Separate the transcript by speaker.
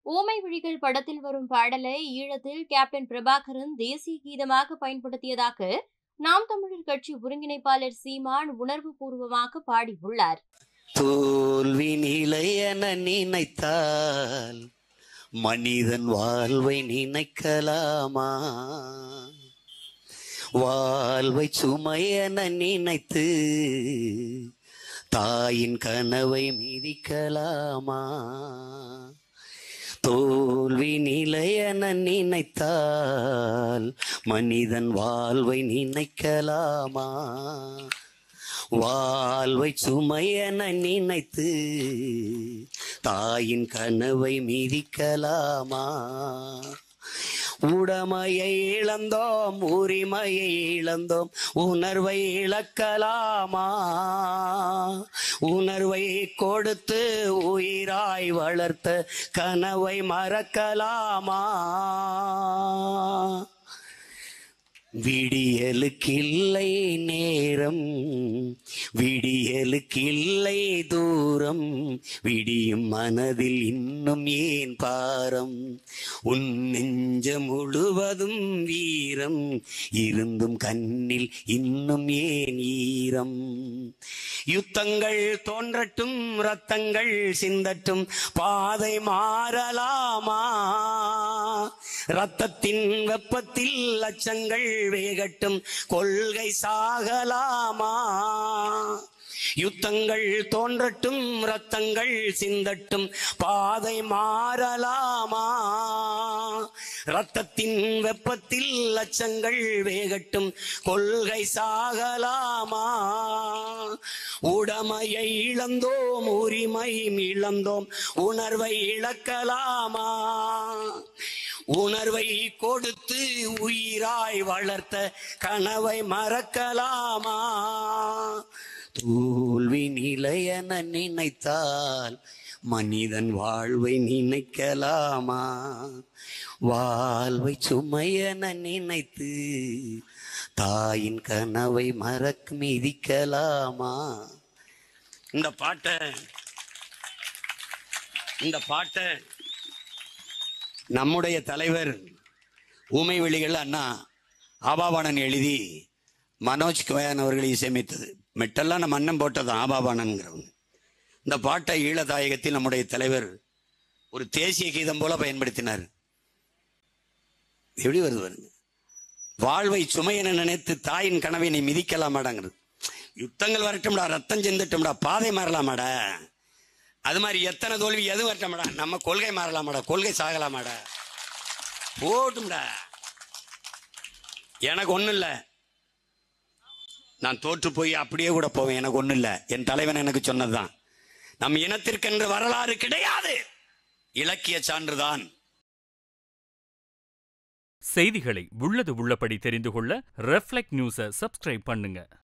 Speaker 1: ஊமை விழிகள் படத்தில் வரும் பாடலை ஈழத்தில் கேப்டன் பிரபாகரன் தேசிய கீதமாக பயன்படுத்தியதாக நாம் தமிழர் கட்சி ஒருங்கிணைப்பாளர் சீமான் உணர்வுபூர்வமாக பாடியுள்ளார்
Speaker 2: தோல்வி நிலையென நினைத்தால் மனிதன் வாழ்வை நினைக்கலாமா வாழ்வை சுமையென நினைத்து தாயின் கனவை மிதிக்கலாமா தோல்வி நிலையென நினைத்தால் மனிதன் வாழ்வை நினைக்கலாமா வாழ்வை சுமையென நினைத்து தாயின் கனவை மிதிக்கலாமா உடமையை இழந்தோம் உரிமையை இழந்தோம் உணர்வை இழக்கலாமா உணர்வை கொடுத்து உயிராய் வளர்த்த கனவை மறக்கலாமா விடியலுக்கில்லை நேரம் விடியலுக்கில்லை தூரம் விடியும் மனதில் இன்னும் ஏன் பாரம் உன் நெஞ்சம் முழுவதும் வீரம் இருந்தும் கண்ணில் இன்னும் ஏன் ஈரம் யுத்தங்கள் தோன்றட்டும் ரத்தங்கள் சிந்தட்டும் பாதை மாறலாமா ரத்தத்தின் வெப்பத்தில் லட்சங்கள் வேகட்டும் கொள்கை சாகலாமா யுத்தங்கள் தோன்றட்டும் ரத்தங்கள் சிந்தட்டும் பாதை மாறலாமா ரத்தத்தின் வெப்பத்தில் லட்சங்கள் வேகட்டும் கொள்கை சாகலாமா உடமையை இழந்தோம் உரிமை இழந்தோம் உணர்வை இழக்கலாமா உணர்வை கொடுத்து உயிராய் வளர்த்த கனவை மறக்கலாமா தோல்வி நிலையென நினைத்தால் மனிதன் வாழ்வை நினைக்கலாமா வாழ்வை சுமையென நினைத்து தாயின் கனவை மறக்க மிதிக்கலாமா இந்த பாட்டை இந்த பாட்டை நம்முடைய தலைவர் ஊமை வெளிகள் அண்ணா ஆபாபானன் எழுதி மனோஜ் கயான் அவர்கள் இசையமைத்தது மெட்டெல்லாம் நம்ம அண்ணன் போட்டதான் ஆபாபானன்கிறவங்க இந்த பாட்டை ஈழதாயகத்தில் நம்முடைய தலைவர் ஒரு தேசிய கீதம் போல பயன்படுத்தினார் எப்படி வருது பாருங்க வாழ்வை சுமை என நினைத்து தாயின் கனவை நீ மிதிக்கலாமாடாங்கிறது யுத்தங்கள் வரட்டும்டா ரத்தம் சிந்தட்டும்டா பாதை மாறலாமாடா அது மாதிரி எத்தனை தோல்வி எது வரட்டும்டா நம்ம கொள்கை மாறலாமாடா கொள்கை சாகலாமாடா போட்டும்டா எனக்கு ஒண்ணும் இல்லை நான் தோற்று போய் அப்படியே கூட போவேன் எனக்கு ஒண்ணும் இல்லை என் தலைவன் எனக்கு சொன்னதுதான் நம் இனத்திற்கென்று வரலாறு கிடையாது இலக்கிய சான்றுதான்
Speaker 3: செய்திகளை உள்ளது உள்ளபடி தெரிந்து கொள்ள ரெஃப்ளெக்ட் நியூஸை சப்ஸ்கிரைப் பண்ணுங்க